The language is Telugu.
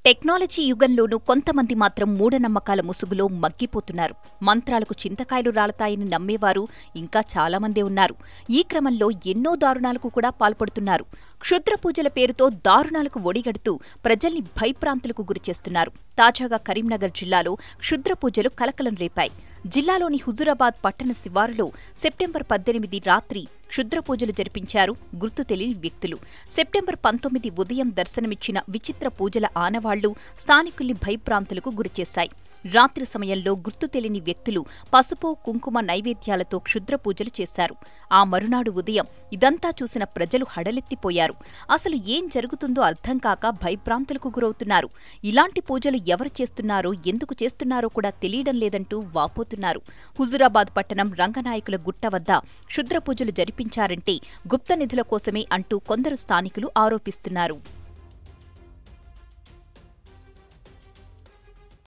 టెక్నాలజీ యుగంలోనూ కొంతమంది మాత్రం మూఢనమ్మకాల ముసుగులో మగ్గిపోతున్నారు మంత్రాలకు చింతకాయలు రాలతాయని నమ్మేవారు ఇంకా చాలామందే ఉన్నారు ఈ క్రమంలో ఎన్నో దారుణాలకు కూడా పాల్పడుతున్నారు క్షుద్ర పూజల పేరుతో దారుణాలకు ఒడిగడుతూ ప్రజల్ని భయప్రాంతులకు గురిచేస్తున్నారు తాజాగా కరీంనగర్ జిల్లాలో క్షుద్ర పూజలు కలకలం రేపాయి జిల్లాలోని హుజురాబాద్ పట్టణ శివారులో సెప్టెంబర్ పద్దెనిమిది రాత్రి క్షుద్ర పూజలు జరిపించారు గుర్తు తెలియని వ్యక్తులు సెప్టెంబర్ పంతొమ్మిది ఉదయం దర్శనమిచ్చిన విచిత్ర పూజల ఆనవాళ్లు స్థానికుల్ని భయప్రాంతులకు గురిచేశాయి రాత్రి సమయంలో గుర్తు తెలియని వ్యక్తులు పసుపు కుంకుమ నైవేద్యాలతో క్షుద్ర పూజలు చేశారు ఆ మరునాడు ఉదయం ఇదంతా చూసిన ప్రజలు హడలెత్తిపోయారు అసలు ఏం జరుగుతుందో అర్థం కాక భయప్రాంతులకు గురవుతున్నారు ఇలాంటి పూజలు ఎవరు చేస్తున్నారో ఎందుకు చేస్తున్నారో కూడా తెలియడం లేదంటూ వాపోతున్నారు హుజురాబాద్ పట్టణం రంగనాయకుల గుట్ట వద్ద క్షుద్ర పూజలు జరిపించారంటే గుప్త నిధుల కోసమే అంటూ కొందరు స్థానికులు ఆరోపిస్తున్నారు